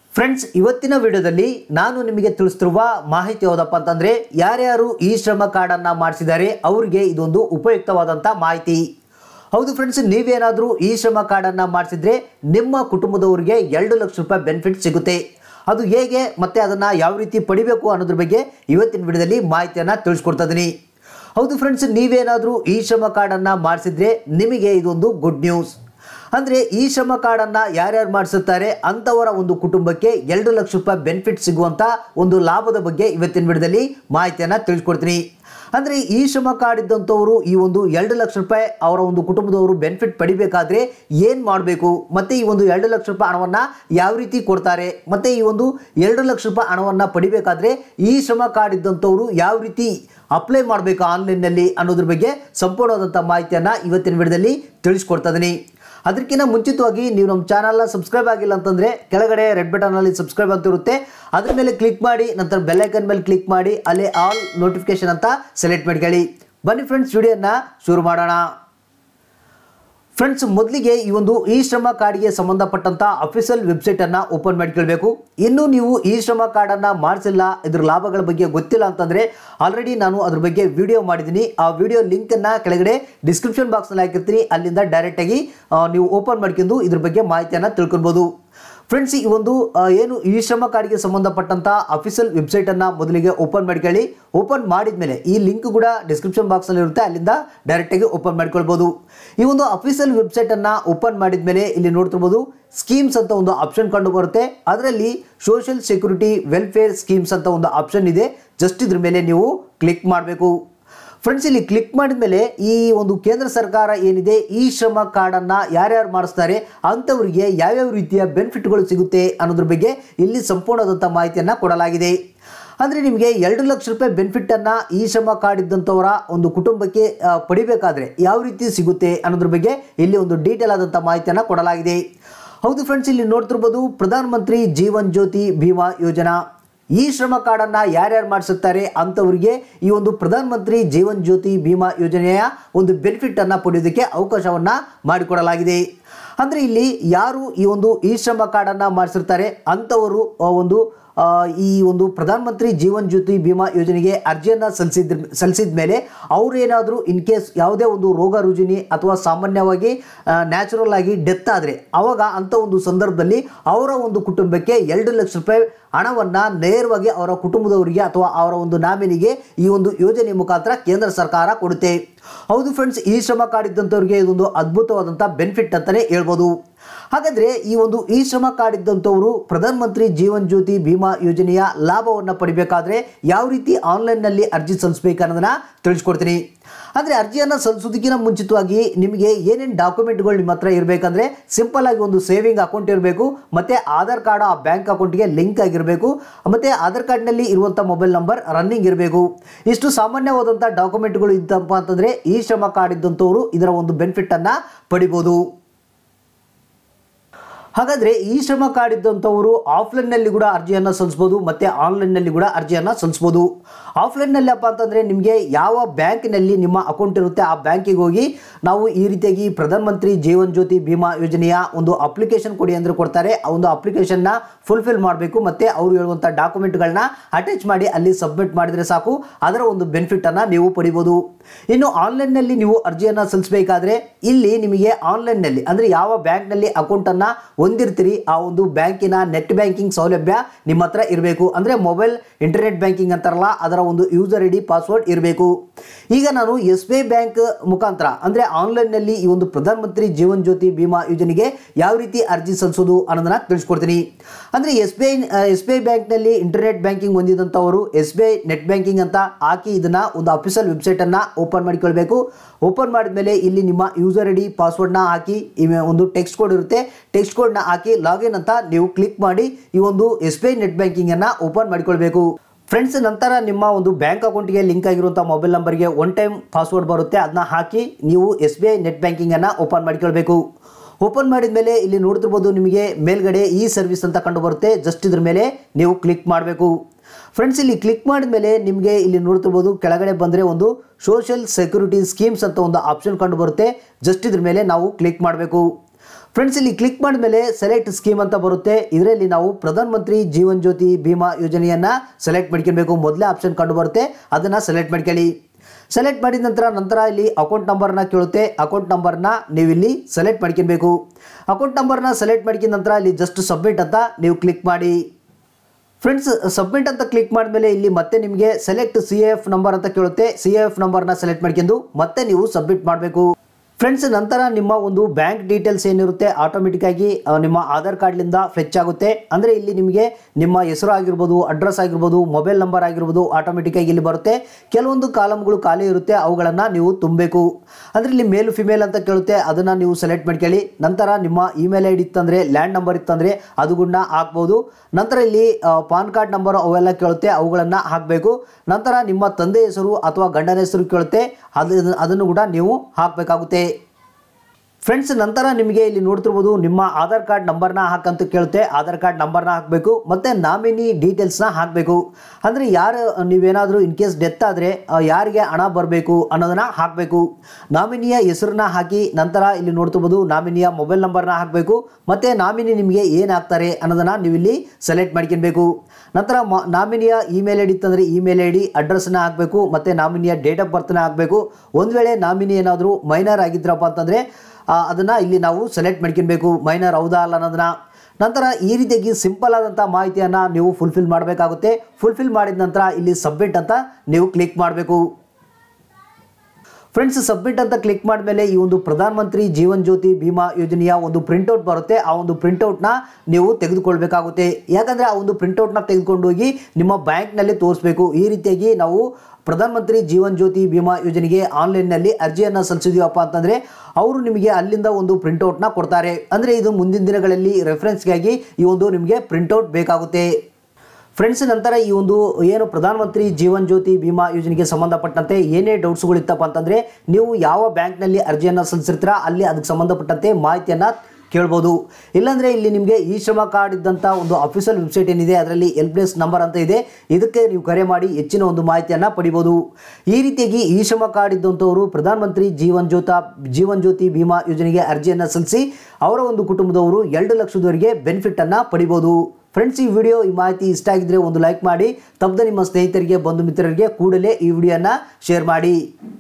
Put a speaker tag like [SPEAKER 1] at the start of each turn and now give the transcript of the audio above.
[SPEAKER 1] friends ಇವತ್ತಿನ ವಿಡಿಯೋದಲ್ಲಿ ನಾನು ನಿಮಗೆ ತಿಳಿಸ್ತಿರುವ ಮಾಹಿತಿ ಯಾವುದಪ್ಪ ಅಂತಂದ್ರೆ ಯಾರ್ಯಾರು ಈ ಶ್ರಮ ಕಾರ್ಡನ್ನು ಮಾಡಿಸಿದ್ದಾರೆ ಅವರಿಗೆ ಇದೊಂದು ಉಪಯುಕ್ತವಾದಂಥ ಮಾಹಿತಿ ಹೌದು ಫ್ರೆಂಡ್ಸ್ ನೀವೇನಾದರೂ ಈ ಶ್ರಮ ಕಾರ್ಡನ್ನು ಮಾಡಿಸಿದ್ರೆ ನಿಮ್ಮ ಕುಟುಂಬದವರಿಗೆ ಎರಡು ಲಕ್ಷ ರೂಪಾಯಿ ಬೆನಿಫಿಟ್ ಸಿಗುತ್ತೆ ಅದು ಹೇಗೆ ಮತ್ತೆ ಅದನ್ನು ಯಾವ ರೀತಿ ಪಡಿಬೇಕು ಅನ್ನೋದ್ರ ಬಗ್ಗೆ ಇವತ್ತಿನ ವಿಡಿಯೋದಲ್ಲಿ ಮಾಹಿತಿಯನ್ನು ತಿಳಿಸ್ಕೊಡ್ತಾ ಇದ್ದೀನಿ ಹೌದು ಫ್ರೆಂಡ್ಸ್ ನೀವೇನಾದರೂ ಈ ಶ್ರಮ ಕಾರ್ಡನ್ನು ಮಾಡಿಸಿದ್ರೆ ನಿಮಗೆ ಇದೊಂದು ಗುಡ್ ನ್ಯೂಸ್ ಅಂದರೆ ಈ ಶ್ರಮ ಕಾರ್ಡನ್ನು ಯಾರ್ಯಾರು ಮಾಡಿಸುತ್ತಾರೆ ಅಂಥವರ ಒಂದು ಕುಟುಂಬಕ್ಕೆ ಎರಡು ಲಕ್ಷ ರೂಪಾಯಿ ಬೆನಿಫಿಟ್ ಸಿಗುವಂಥ ಒಂದು ಲಾಭದ ಬಗ್ಗೆ ಇವತ್ತಿನ ವಿಡಿಯೋದಲ್ಲಿ ಮಾಹಿತಿಯನ್ನು ತಿಳಿಸ್ಕೊಡ್ತೀನಿ ಅಂದರೆ ಈ ಶ್ರಮ ಕಾರ್ಡ್ ಇದ್ದಂಥವರು ಈ ಒಂದು ಎರಡು ಲಕ್ಷ ರೂಪಾಯಿ ಅವರ ಒಂದು ಕುಟುಂಬದವರು ಬೆನಿಫಿಟ್ ಪಡಿಬೇಕಾದ್ರೆ ಏನು ಮಾಡಬೇಕು ಮತ್ತು ಈ ಒಂದು ಎರಡು ಲಕ್ಷ ರೂಪಾಯಿ ಹಣವನ್ನು ಯಾವ ರೀತಿ ಕೊಡ್ತಾರೆ ಮತ್ತು ಈ ಒಂದು ಎರಡು ಲಕ್ಷ ರೂಪಾಯಿ ಹಣವನ್ನು ಪಡಿಬೇಕಾದ್ರೆ ಈ ಶ್ರಮ ಕಾರ್ಡ್ ಇದ್ದಂಥವರು ಯಾವ ರೀತಿ ಅಪ್ಲೈ ಮಾಡಬೇಕು ಆನ್ಲೈನ್ನಲ್ಲಿ ಅನ್ನೋದ್ರ ಬಗ್ಗೆ ಸಂಪೂರ್ಣವಾದಂಥ ಮಾಹಿತಿಯನ್ನು ಇವತ್ತಿನ ವಿಡಿಯೋದಲ್ಲಿ ತಿಳಿಸ್ಕೊಡ್ತಾ ಇದ್ದೀನಿ ಅದಕ್ಕಿಂತ ಮುಂಚಿತವಾಗಿ ನೀವು ನಮ್ಮ ಚಾನಲ್ನ ಸಬ್ಸ್ಕ್ರೈಬ್ ಆಗಿಲ್ಲ ಅಂತಂದರೆ ಕೆಳಗಡೆ ರೆಡ್ ಬಟನಲ್ಲಿ ಸಬ್ಸ್ಕ್ರೈಬ್ ಅಂತ ಇರುತ್ತೆ ಅದ್ರ ಮೇಲೆ ಕ್ಲಿಕ್ ಮಾಡಿ ನಂತರ ಬೆಲ್ಲೈಕನ್ ಮೇಲೆ ಕ್ಲಿಕ್ ಮಾಡಿ ಅಲ್ಲಿ ಆಲ್ ನೋಟಿಫಿಕೇಶನ್ ಅಂತ ಸೆಲೆಕ್ಟ್ ಮಾಡ್ಕೊಳ್ಳಿ ಬನ್ನಿ ಫ್ರೆಂಡ್ಸ್ ವಿಡಿಯೋನ ಶುರು ಮಾಡೋಣ ಫ್ರೆಂಡ್ಸ್ ಮೊದಲಿಗೆ ಈ ಒಂದು ಈ ಶ್ರಮ ಕಾರ್ಡ್ಗೆ ಸಂಬಂಧಪಟ್ಟಂತ ಅಫಿಷಿಯಲ್ ವೆಬ್ಸೈಟನ್ನು ಓಪನ್ ಮಾಡ್ಕೊಳ್ಬೇಕು ಇನ್ನು ನೀವು ಈ ಶ್ರಮ ಕಾರ್ಡನ್ನು ಮಾಡಿಸಿಲ್ಲ ಇದ್ರ ಲಾಭಗಳ ಬಗ್ಗೆ ಗೊತ್ತಿಲ್ಲ ಅಂತಂದರೆ ಆಲ್ರೆಡಿ ನಾನು ಅದ್ರ ಬಗ್ಗೆ ವಿಡಿಯೋ ಮಾಡಿದ್ದೀನಿ ಆ ವಿಡಿಯೋ ಲಿಂಕನ್ನು ಕೆಳಗಡೆ ಡಿಸ್ಕ್ರಿಪ್ಷನ್ ಬಾಕ್ಸ್ನಲ್ಲಿ ಹಾಕಿರ್ತೀನಿ ಅಲ್ಲಿಂದ ಡೈರೆಕ್ಟಾಗಿ ನೀವು ಓಪನ್ ಮಾಡ್ಕೊಂಡು ಇದ್ರ ಬಗ್ಗೆ ಮಾಹಿತಿಯನ್ನು ತಿಳ್ಕೊಬೋದು ಫ್ರೆಂಡ್ಸ್ ಈ ಒಂದು ಆ, ಏನು ಈ ಶ್ರಮ ಕಾರ್ಡ್ಗೆ ಸಂಬಂಧಪಟ್ಟಂತ ಅಫಿಷಿಯಲ್ ವೆಬ್ಸೈಟನ್ನು ಮೊದಲಿಗೆ ಓಪನ್ ಮಾಡ್ಕೊಳ್ಳಿ ಓಪನ್ ಮಾಡಿದ್ಮೇಲೆ ಈ ಲಿಂಕ್ ಕೂಡ ಡಿಸ್ಕ್ರಿಪ್ಷನ್ ಬಾಕ್ಸಲ್ಲಿ ಇರುತ್ತೆ ಅಲ್ಲಿಂದ ಡೈರೆಕ್ಟಾಗಿ ಓಪನ್ ಮಾಡ್ಕೊಳ್ಬೋದು ಈ ಒಂದು ಅಫಿಷಿಯಲ್ ವೆಬ್ಸೈಟನ್ನು ಓಪನ್ ಮಾಡಿದ್ಮೇಲೆ ಇಲ್ಲಿ ನೋಡ್ತಿರ್ಬೋದು ಸ್ಕೀಮ್ಸ್ ಅಂತ ಒಂದು ಆಪ್ಷನ್ ಕಂಡು ಬರುತ್ತೆ ಅದರಲ್ಲಿ ಸೋಷಿಯಲ್ ಸೆಕ್ಯೂರಿಟಿ ವೆಲ್ಫೇರ್ ಸ್ಕೀಮ್ಸ್ ಅಂತ ಒಂದು ಆಪ್ಷನ್ ಇದೆ ಜಸ್ಟ್ ಇದ್ರ ಮೇಲೆ ನೀವು ಕ್ಲಿಕ್ ಮಾಡಬೇಕು ಫ್ರೆಂಡ್ಸ್ ಇಲ್ಲಿ ಕ್ಲಿಕ್ ಮಾಡಿದ ಮೇಲೆ ಈ ಒಂದು ಕೇಂದ್ರ ಸರ್ಕಾರ ಏನಿದೆ ಈ ಶ್ರಮ ಕಾರ್ಡನ್ನು ಯಾರ್ಯಾರು ಮಾಡಿಸ್ತಾರೆ ಅಂಥವರಿಗೆ ಯಾವ್ಯಾವ ರೀತಿಯ ಬೆನಿಫಿಟ್ಗಳು ಸಿಗುತ್ತೆ ಅನ್ನೋದ್ರ ಬಗ್ಗೆ ಇಲ್ಲಿ ಸಂಪೂರ್ಣವಾದಂಥ ಮಾಹಿತಿಯನ್ನು ಕೊಡಲಾಗಿದೆ ಅಂದರೆ ನಿಮಗೆ ಎರಡು ಲಕ್ಷ ರೂಪಾಯಿ ಬೆನಿಫಿಟ್ಟನ್ನು ಈ ಶ್ರಮ ಕಾರ್ಡ್ ಇದ್ದಂಥವರ ಒಂದು ಕುಟುಂಬಕ್ಕೆ ಆ, ಪಡಿಬೇಕಾದ್ರೆ ಯಾವ ರೀತಿ ಸಿಗುತ್ತೆ ಅನ್ನೋದ್ರ ಬಗ್ಗೆ ಇಲ್ಲಿ ಒಂದು ಡೀಟೇಲ್ ಆದಂಥ ಮಾಹಿತಿಯನ್ನು ಕೊಡಲಾಗಿದೆ ಹೌದು ಫ್ರೆಂಡ್ಸ್ ಇಲ್ಲಿ ನೋಡ್ತಿರ್ಬೋದು ಪ್ರಧಾನ ಮಂತ್ರಿ ಜೀವನ್ ಜ್ಯೋತಿ ಭೀಮಾ ಯೋಜನಾ ಈ ಶ್ರಮ ಕಾರ್ಡನ್ನು ಯಾರ್ಯಾರು ಮಾಡಿಸುತ್ತಾರೆ ಅಂಥವರಿಗೆ ಈ ಒಂದು ಪ್ರಧಾನ ಮಂತ್ರಿ ಜೀವನ್ ಜ್ಯೋತಿ ಭೀಮಾ ಯೋಜನೆಯ ಒಂದು ಬೆನಿಫಿಟನ್ನು ಪಡೆಯೋದಕ್ಕೆ ಅವಕಾಶವನ್ನು ಮಾಡಿಕೊಡಲಾಗಿದೆ ಅಂದರೆ ಇಲ್ಲಿ ಯಾರು ಈ ಒಂದು ಈ ಶ್ರಮ ಕಾರ್ಡನ್ನು ಮಾಡಿಸಿರ್ತಾರೆ ಅಂಥವರು ಆ, ಒಂದು ಆ, ಈ ಒಂದು ಪ್ರಧಾನ ಮಂತ್ರಿ ಜೀವನ್ ಜ್ಯೋತಿ ಭೀಮಾ ಯೋಜನೆಗೆ ಅರ್ಜಿಯನ್ನು ಸಲ್ಲಿಸಿದ ಸಲ್ಲಿಸಿದ ಮೇಲೆ ಅವ್ರು ಏನಾದರೂ ಇನ್ ಕೇಸ್ ಯಾವುದೇ ಒಂದು ರೋಗ ರುಜಿನಿ ಅಥವಾ ಸಾಮಾನ್ಯವಾಗಿ ನ್ಯಾಚುರಲ್ ಆಗಿ ಡೆತ್ ಆದರೆ ಅವಾಗ ಅಂಥ ಒಂದು ಸಂದರ್ಭದಲ್ಲಿ ಅವರ ಒಂದು ಕುಟುಂಬಕ್ಕೆ ಎರಡು ಲಕ್ಷ ರೂಪಾಯಿ ಹಣವನ್ನು ನೇರವಾಗಿ ಅವರ ಕುಟುಂಬದವರಿಗೆ ಅಥವಾ ಅವರ ಒಂದು ನಾಮಿನಿಗೆ ಈ ಒಂದು ಯೋಜನೆ ಮುಖಾಂತರ ಕೇಂದ್ರ ಸರ್ಕಾರ ಕೊಡುತ್ತೆ ಹೌದು ಫ್ರೆಂಡ್ಸ್ ಈ ಶ್ರಮ ಕಾರ್ಡ್ ಇದ್ದಂಥವ್ರಿಗೆ ಇದೊಂದು ಅದ್ಭುತವಾದಂಥ ಬೆನಿಫಿಟ್ ಅಂತಲೇ ಹೇಳ್ಬೋದು ಹಾಗಾದರೆ ಈ ಒಂದು ಈ ಶ್ರಮ ಕಾರ್ಡ್ ಇದ್ದಂಥವರು ಪ್ರಧಾನ ಮಂತ್ರಿ ಜೀವನ್ ಜ್ಯೋತಿ ಭೀಮಾ ಯೋಜನೆಯ ಲಾಭವನ್ನು ಪಡಿಬೇಕಾದ್ರೆ ಯಾವ ರೀತಿ ಆನ್ಲೈನ್ನಲ್ಲಿ ಅರ್ಜಿ ಸಲ್ಲಿಸಬೇಕು ಅನ್ನೋದನ್ನ ತಿಳಿಸ್ಕೊಡ್ತೀನಿ ಅಂದರೆ ಅರ್ಜಿಯನ್ನು ಸಲ್ಲಿಸೋದಕ್ಕಿಂತ ಮುಂಚಿತವಾಗಿ ನಿಮಗೆ ಏನೇನು ಡಾಕ್ಯುಮೆಂಟ್ಗಳು ನಿಮ್ಮ ಹತ್ರ ಇರಬೇಕಂದ್ರೆ ಸಿಂಪಲ್ ಆಗಿ ಒಂದು ಸೇವಿಂಗ್ ಅಕೌಂಟ್ ಇರಬೇಕು ಮತ್ತು ಆಧಾರ್ ಕಾರ್ಡ್ ಆ ಬ್ಯಾಂಕ್ ಅಕೌಂಟ್ಗೆ ಲಿಂಕ್ ಆಗಿರಬೇಕು ಮತ್ತು ಆಧಾರ್ ಕಾರ್ಡ್ನಲ್ಲಿ ಇರುವಂಥ ಮೊಬೈಲ್ ನಂಬರ್ ರನ್ನಿಂಗ್ ಇರಬೇಕು ಇಷ್ಟು ಸಾಮಾನ್ಯವಾದಂಥ ಡಾಕ್ಯುಮೆಂಟ್ಗಳು ಇದ್ದಪ್ಪ ಅಂತಂದರೆ ಈ ಶ್ರಮ ಕಾರ್ಡ್ ಇದ್ದಂಥವರು ಇದರ ಒಂದು ಬೆನಿಫಿಟನ್ನು ಪಡಿಬೋದು ಹಾಗಾದರೆ ಈ ಶ್ರಮ ಕಾರ್ಡ್ ಇದ್ದಂಥವರು ಆಫ್ಲೈನ್ನಲ್ಲಿ ಕೂಡ ಅರ್ಜಿಯನ್ನು ಸಲ್ಲಿಸ್ಬೋದು ಮತ್ತು ಆನ್ಲೈನ್ನಲ್ಲಿ ಕೂಡ ಅರ್ಜಿಯನ್ನು ಸಲ್ಲಿಸ್ಬೋದು ಆಫ್ಲೈನ್ನಲ್ಲಿ ಅಪ್ಪ ಅಂತಂದರೆ ನಿಮಗೆ ಯಾವ ಬ್ಯಾಂಕಿನಲ್ಲಿ ನಿಮ್ಮ ಅಕೌಂಟ್ ಇರುತ್ತೆ ಆ ಬ್ಯಾಂಕಿಗೆ ಹೋಗಿ ನಾವು ಈ ರೀತಿಯಾಗಿ ಪ್ರಧಾನ ಮಂತ್ರಿ ಜೀವನ್ ಜ್ಯೋತಿ ಭೀಮಾ ಯೋಜನೆಯ ಒಂದು ಅಪ್ಲಿಕೇಶನ್ ಕೊಡಿ ಅಂದರೆ ಕೊಡ್ತಾರೆ ಆ ಒಂದು ಅಪ್ಲಿಕೇಶನ್ನ ಫುಲ್ಫಿಲ್ ಮಾಡಬೇಕು ಮತ್ತು ಅವರು ಹೇಳುವಂಥ ಡಾಕ್ಯುಮೆಂಟ್ಗಳನ್ನ ಅಟ್ಯಾಚ್ ಮಾಡಿ ಅಲ್ಲಿ ಸಬ್ಮಿಟ್ ಮಾಡಿದರೆ ಸಾಕು ಅದರ ಒಂದು ಬೆನಿಫಿಟನ್ನು ನೀವು ಪಡಿಬೋದು ಇನ್ನು ಆನ್ಲೈನ್ನಲ್ಲಿ ನೀವು ಅರ್ಜಿಯನ್ನು ಸಲ್ಲಿಸಬೇಕಾದ್ರೆ ಇಲ್ಲಿ ನಿಮಗೆ ಆನ್ಲೈನ್ನಲ್ಲಿ ಅಂದರೆ ಯಾವ ಬ್ಯಾಂಕ್ನಲ್ಲಿ ಅಕೌಂಟನ್ನು ಹೊಂದಿರ್ತೀರಿ ಆ ಒಂದು ಬ್ಯಾಂಕಿನ ನೆಟ್ ಬ್ಯಾಂಕಿಂಗ್ ಸೌಲಭ್ಯ ನಿಮ್ಮ ಹತ್ರ ಇರಬೇಕು ಅಂದರೆ ಮೊಬೈಲ್ ಇಂಟರ್ನೆಟ್ ಬ್ಯಾಂಕಿಂಗ್ ಅಂತಾರಲ್ಲ ಅದರ ಒಂದು ಯೂಸರ್ ಐ ಡಿ ಪಾಸ್ವರ್ಡ್ ಇರಬೇಕು ಈಗ ನಾನು ಎಸ್ ಬಿ ಐ ಬ್ಯಾಂಕ್ ಮುಖಾಂತರ ಅಂದರೆ ಆನ್ಲೈನ್ನಲ್ಲಿ ಈ ಒಂದು ಪ್ರಧಾನ ಮಂತ್ರಿ ಜೀವನ್ ಜ್ಯೋತಿ ಭೀಮಾ ಯೋಜನೆಗೆ ಯಾವ ರೀತಿ ಅರ್ಜಿ ಸಲ್ಲಿಸೋದು ಅನ್ನೋದನ್ನ ತಿಳಿಸ್ಕೊಡ್ತೀನಿ ಅಂದರೆ S B I S B I ಬ್ಯಾಂಕ್ನಲ್ಲಿ ಇಂಟರ್ನೆಟ್ ಬ್ಯಾಂಕಿಂಗ್ ಹೊಂದಿದಂಥವರು S B I net banking ಅಂತ ಹಾಕಿ ಇದನ್ನು ಒಂದು ಅಫಿಷಿಯಲ್ ವೆಬ್ಸೈಟನ್ನು ಓಪನ್ ಮಾಡಿಕೊಳ್ಬೇಕು ಓಪನ್ ಮಾಡಿದ್ಮೇಲೆ ಇಲ್ಲಿ ನಿಮ್ಮ ಯೂಸರ್ ಐ ಡಿ ಪಾಸ್ವರ್ಡ್ನ ಹಾಕಿ ಇವೆ- ಒಂದು ಟೆಕ್ಸ್ಟ್ ಕೋಡ್ ಇರುತ್ತೆ ಟೆಕ್ಸ್ಟ್ ಕೋಡ್ನ ಹಾಕಿ ಲಾಗಿನ್ ಅಂತ ನೀವು ಕ್ಲಿಕ್ ಮಾಡಿ ಈ ಒಂದು ಎಸ್ ಬಿ ಐ ನೆಟ್ ಬ್ಯಾಂಕಿಂಗನ್ನು ಓಪನ್ ಮಾಡಿಕೊಳ್ಬೇಕು ಫ್ರೆಂಡ್ಸ್ ನಂತರ ನಿಮ್ಮ ಒಂದು ಬ್ಯಾಂಕ್ ಅಕೌಂಟ್ಗೆ ಲಿಂಕ್ ಆಗಿರುವಂಥ ಮೊಬೈಲ್ ನಂಬರ್ಗೆ ಒನ್ ಟೈಮ್ ಪಾಸ್ವರ್ಡ್ ಬರುತ್ತೆ ಅದನ್ನ ಹಾಕಿ ನೀವು ಎಸ್ ಬಿ ಐ ನೆಟ್ ಬ್ಯಾಂಕಿಂಗನ್ನು ಓಪನ್ ಮಾಡಿಕೊಳ್ಬೇಕು ಓಪನ್ ಮಾಡಿದ ಮೇಲೆ ಇಲ್ಲಿ ನೋಡ್ತಿರ್ಬೋದು ನಿಮಗೆ ಮೇಲ್ಗಡೆ ಈ ಸರ್ವಿಸ್ ಅಂತ ಕಂಡು ಬರುತ್ತೆ ಜಸ್ಟ್ ಇದ್ರ ಮೇಲೆ ನೀವು ಕ್ಲಿಕ್ ಮಾಡಬೇಕು ಫ್ರೆಂಡ್ಸ್ ಇಲ್ಲಿ ಕ್ಲಿಕ್ ಮಾಡಿದ ಮೇಲೆ ನಿಮಗೆ ಇಲ್ಲಿ ನೋಡ್ತಿರ್ಬೋದು ಕೆಳಗಡೆ ಬಂದರೆ ಒಂದು ಸೋಷಿಯಲ್ ಸೆಕ್ಯೂರಿಟಿ ಸ್ಕೀಮ್ಸ್ ಅಂತ ಒಂದು ಆಪ್ಷನ್ ಕಂಡು ಬರುತ್ತೆ ಜಸ್ಟ್ ಇದ್ರ ಮೇಲೆ ನಾವು ಕ್ಲಿಕ್ ಮಾಡಬೇಕು ಫ್ರೆಂಡ್ಸ್ ಇಲ್ಲಿ ಕ್ಲಿಕ್ ಮಾಡಿದ್ಮೇಲೆ ಸೆಲೆಕ್ಟ್ ಸ್ಕೀಮ್ ಅಂತ ಬರುತ್ತೆ ಇದರಲ್ಲಿ ನಾವು ಪ್ರಧಾನ ಮಂತ್ರಿ ಜೀವನ್ ಜ್ಯೋತಿ ಬಿಮಾ ಯೋಜನೆಯನ್ನ ಸೆಲೆಕ್ಟ್ ಮಾಡ್ಕೊಬೇಕು ಮೊದಲೇ ಆಪ್ಷನ್ ಕಂಡು ಬರುತ್ತೆ ಅದನ್ನ ಸೆಲೆಕ್ಟ್ ಮಾಡ್ಕೊಳ್ಳಿ ಸೆಲೆಕ್ಟ್ ಮಾಡಿದ ನಂತರ ನಂತರ ಇಲ್ಲಿ ಅಕೌಂಟ್ ನಂಬರ್ನ ಕೇಳುತ್ತೆ ಅಕೌಂಟ್ ನಂಬರ್ನ ನೀವು ಇಲ್ಲಿ ಸೆಲೆಕ್ಟ್ ಮಾಡ್ಕೊಬೇಕು ಅಕೌಂಟ್ ನಂಬರ್ನ ಸೆಲೆಕ್ಟ್ ಮಾಡ್ಕೊಂಡ ನಂತರ ಇಲ್ಲಿ ಜಸ್ಟ್ ಸಬ್ಮಿಟ್ ಅಂತ ನೀವು ಕ್ಲಿಕ್ ಮಾಡಿ ಫ್ರೆಂಡ್ಸ್ ಸಬ್ಮಿಟ್ ಅಂತ ಕ್ಲಿಕ್ ಮಾಡಿದ್ಮೇಲೆ ಇಲ್ಲಿ ಮತ್ತೆ ನಿಮಗೆ ಸೆಲೆಕ್ಟ್ ಸಿ ಎಫ್ ನಂಬರ್ ಅಂತ ಕೇಳುತ್ತೆ ಸಿ ಎಫ್ ನಂಬರ್ನ ಸೆಲೆಕ್ಟ್ ಮಾಡ್ಕೊಂಡು ಮತ್ತೆ ನೀವು ಸಬ್ಮಿಟ್ ಮಾಡಬೇಕು ಫ್ರೆಂಡ್ಸ್ ನಂತರ ನಿಮ್ಮ ಒಂದು ಬ್ಯಾಂಕ್ ಡೀಟೇಲ್ಸ್ ಏನಿರುತ್ತೆ ಆಟೋಮೆಟಿಕ್ ಆಗಿ ಆ, ನಿಮ್ಮ ಆಧಾರ್ ಕಾರ್ಡ್ಲಿಂದ ಫ್ರೆಚ್ ಆಗುತ್ತೆ ಅಂದರೆ ಇಲ್ಲಿ ನಿಮಗೆ ನಿಮ್ಮ ಹೆಸರು ಆಗಿರ್ಬೋದು ಅಡ್ರೆಸ್ ಆಗಿರ್ಬೋದು ಮೊಬೈಲ್ ನಂಬರ್ ಆಗಿರ್ಬೋದು ಆಟೋಮೆಟಿಕ್ ಆಗಿ ಇಲ್ಲಿ ಬರುತ್ತೆ ಕೆಲವೊಂದು ಕಾಲಮ್ಗಳು ಖಾಲಿ ಇರುತ್ತೆ ಅವುಗಳನ್ನು ನೀವು ತುಂಬಬೇಕು ಅಂದರೆ ಇಲ್ಲಿ ಮೇಲ್ ಫಿಮೇಲ್ ಅಂತ ಕೇಳುತ್ತೆ ಅದನ್ನು ನೀವು ಸೆಲೆಕ್ಟ್ ಮಾಡ್ಕೊಳ್ಳಿ ನಂತರ ನಿಮ್ಮ ಇಮೇಲ್ ಐ ಡಿ ಇತ್ತಂದರೆ ಲ್ಯಾಂಡ್ ನಂಬರ್ ಇತ್ತಂದರೆ ಅದುಗನ್ನ ಹಾಕ್ಬೋದು ನಂತರ ಇಲ್ಲಿ ಆ, ಪಾನ್ ಕಾರ್ಡ್ ನಂಬರ್ ಅವೆಲ್ಲ ಕೇಳುತ್ತೆ ಅವುಗಳನ್ನು ಹಾಕಬೇಕು ನಂತರ ನಿಮ್ಮ ತಂದೆ ಹೆಸರು ಅಥವಾ ಗಂಡನ ಹೆಸರು ಕೇಳುತ್ತೆ ಅದು ಅದನ್ನು ಕೂಡ ನೀವು ಹಾಕಬೇಕಾಗುತ್ತೆ ಫ್ರೆಂಡ್ಸ್ ನಂತರ ನಿಮಗೆ ಇಲ್ಲಿ ನೋಡ್ತಿರ್ಬೋದು ನಿಮ್ಮ ಆಧಾರ್ ಕಾರ್ಡ್ ನಂಬರ್ನ ಹಾಕಂತ ಕೇಳುತ್ತೆ ಆಧಾರ್ ಕಾರ್ಡ್ ನಂಬರ್ನ ಹಾಕಬೇಕು ಮತ್ತು ನಾಮಿನಿ ಡೀಟೇಲ್ಸ್ನ ಹಾಕಬೇಕು ಅಂದರೆ ಯಾರು ನೀವೇನಾದರೂ ಇನ್ ಕೇಸ್ ಡೆತ್ ಆದರೆ ಯಾರಿಗೆ ಹಣ ಬರಬೇಕು ಅನ್ನೋದನ್ನ ಹಾಕಬೇಕು ನಾಮಿನಿಯ ಹೆಸರನ್ನ ಹಾಕಿ ನಂತರ ಇಲ್ಲಿ ನೋಡ್ತಿರ್ಬೋದು ನಾಮಿನಿಯ ಮೊಬೈಲ್ ನಂಬರ್ನ ಹಾಕಬೇಕು ಮತ್ತು ನಾಮಿನಿ ನಿಮಗೆ ಏನು ಹಾಕ್ತಾರೆ ಅನ್ನೋದನ್ನು ನೀವು ಇಲ್ಲಿ ಸೆಲೆಕ್ಟ್ ಮಾಡ್ಕೊಬೇಕು ನಂತರ ಮ ನಾಮಿನಿಯ ಇಮೇಲ್ ಐ ಡಿ ಇತ್ತಂದರೆ ಇಮೇಲ್ ಐ ಡಿ ಅಡ್ರೆಸ್ನ ಹಾಕಬೇಕು ಮತ್ತು ನಾಮಿನಿಯ ಡೇಟ್ ಆಫ್ ಬರ್ತ್ನ ಹಾಕಬೇಕು ಒಂದು ವೇಳೆ ನಾಮಿನಿ ಏನಾದರೂ ಮೈನರ್ ಆಗಿದ್ರಪ್ಪ ಅಂತಂದರೆ ಅದನ್ನು ಇಲ್ಲಿ ನಾವು ಸೆಲೆಕ್ಟ್ ಮಾಡ್ಕೊಬೇಕು ಮೈನರ್ ಹೌದಾ ಅಲ್ಲ ಅನ್ನೋದನ್ನ ನಂತರ ಈ ರೀತಿಯಾಗಿ ಸಿಂಪಲ್ ಆದಂಥ ಮಾಹಿತಿಯನ್ನು ನೀವು ಫುಲ್ಫಿಲ್ ಮಾಡಬೇಕಾಗುತ್ತೆ ಫುಲ್ಫಿಲ್ ಮಾಡಿದ ನಂತರ ಇಲ್ಲಿ ಸಬ್ಮಿಟ್ ಅಂತ ನೀವು ಕ್ಲಿಕ್ ಮಾಡಬೇಕು ಫ್ರೆಂಡ್ಸ್ ಸಬ್ಮಿಟ್ ಅಂತ ಕ್ಲಿಕ್ ಮಾಡಿದ್ಮೇಲೆ ಈ ಒಂದು ಪ್ರಧಾನ ಮಂತ್ರಿ ಜೀವನ್ ಜ್ಯೋತಿ ಬಿಮಾ ಯೋಜನೆಯ ಒಂದು ಪ್ರಿಂಟ್ಔಟ್ ಬರುತ್ತೆ ಆ ಒಂದು ಪ್ರಿಂಟ್ಔಟ್ನ ನೀವು ತೆಗೆದುಕೊಳ್ಬೇಕಾಗುತ್ತೆ ಯಾಕಂದರೆ ಆ ಒಂದು ಪ್ರಿಂಟ್ಔಟ್ನ ತೆಗೆದುಕೊಂಡು ಹೋಗಿ ನಿಮ್ಮ ಬ್ಯಾಂಕ್ನಲ್ಲಿ ತೋರಿಸ್ಬೇಕು ಈ ರೀತಿಯಾಗಿ ನಾವು ಪ್ರಧಾನ ಮಂತ್ರಿ ಜೀವನ್ ಜ್ಯೋತಿ ಬಿಮಾ ಯೋಜನೆಗೆ ಆನ್ಲೈನ್ನಲ್ಲಿ ಅರ್ಜಿಯನ್ನು ಸಲ್ಲಿಸಿದೀವಪ್ಪ ಅಂತಂದರೆ ಅವರು ನಿಮಗೆ ಅಲ್ಲಿಂದ ಒಂದು ಪ್ರಿಂಟ್ಔಟ್ನ ಕೊಡ್ತಾರೆ ಅಂದರೆ ಇದು ಮುಂದಿನ ದಿನಗಳಲ್ಲಿ ರೆಫರೆನ್ಸ್ಗಾಗಿ ಈ ಒಂದು ನಿಮಗೆ ಪ್ರಿಂಟ್ಔಟ್ ಬೇಕಾಗುತ್ತೆ ಫ್ರೆಂಡ್ಸ್ ನಂತರ ಈ ಒಂದು ಏನು ಪ್ರಧಾನಮಂತ್ರಿ ಜೀವನ್ ಜ್ಯೋತಿ ಬಿಮಾ ಯೋಜನೆಗೆ ಸಂಬಂಧಪಟ್ಟಂತೆ ಏನೇ ಡೌಟ್ಸ್ಗಳಿತ್ತಪ್ಪ ಅಂತಂದರೆ ನೀವು ಯಾವ ಬ್ಯಾಂಕ್ನಲ್ಲಿ ಅರ್ಜಿಯನ್ನು ಸಲ್ಲಿಸಿರ್ತೀರಾ ಅಲ್ಲಿ ಅದಕ್ಕೆ ಸಂಬಂಧಪಟ್ಟಂತೆ ಮಾಹಿತಿಯನ್ನು ಕೇಳ್ಬೋದು ಇಲ್ಲಾಂದರೆ ಇಲ್ಲಿ ನಿಮಗೆ ಈ ಶ್ರಮ ಕಾರ್ಡ್ ಇದ್ದಂಥ ಒಂದು ಅಫಿಷಿಯಲ್ ವೆಬ್ಸೈಟ್ ಏನಿದೆ ಅದರಲ್ಲಿ ಎಲ್ ಪ್ಲೇಸ್ ನಂಬರ್ ಅಂತ ಇದೆ ಇದಕ್ಕೆ ನೀವು ಕರೆ ಮಾಡಿ ಹೆಚ್ಚಿನ ಒಂದು ಮಾಹಿತಿಯನ್ನು ಪಡಿಬೋದು ಈ ರೀತಿಯಾಗಿ ಈ ಶ್ರಮ ಕಾರ್ಡ್ ಇದ್ದಂಥವರು ಪ್ರಧಾನಮಂತ್ರಿ ಜೀವನ್ ಜ್ಯೋತ ಜೀವನ್ ಜ್ಯೋತಿ ಬಿಮಾ ಯೋಜನೆಗೆ ಅರ್ಜಿಯನ್ನು ಸಲ್ಲಿಸಿ ಅವರ ಒಂದು ಕುಟುಂಬದವರು ಎರಡು ಲಕ್ಷದವರೆಗೆ ಬೆನಿಫಿಟನ್ನು ಪಡಿಬೋದು ಫ್ರೆಂಡ್ಸ್ ಈ ವಿಡಿಯೋ ಈ ಮಾಹಿತಿ ಇಷ್ಟ ಆಗಿದ್ರೆ ಒಂದು ಲೈಕ್ ಮಾಡಿ ತಪ್ಪದೆ ನಿಮ್ಮ ಸ್ನೇಹಿತರಿಗೆ ಬಂಧು ಮಿತ್ರರಿಗೆ ಕೂಡಲೇ ಈ ವಿಡಿಯೋನ ಶೇರ್ ಮಾಡಿ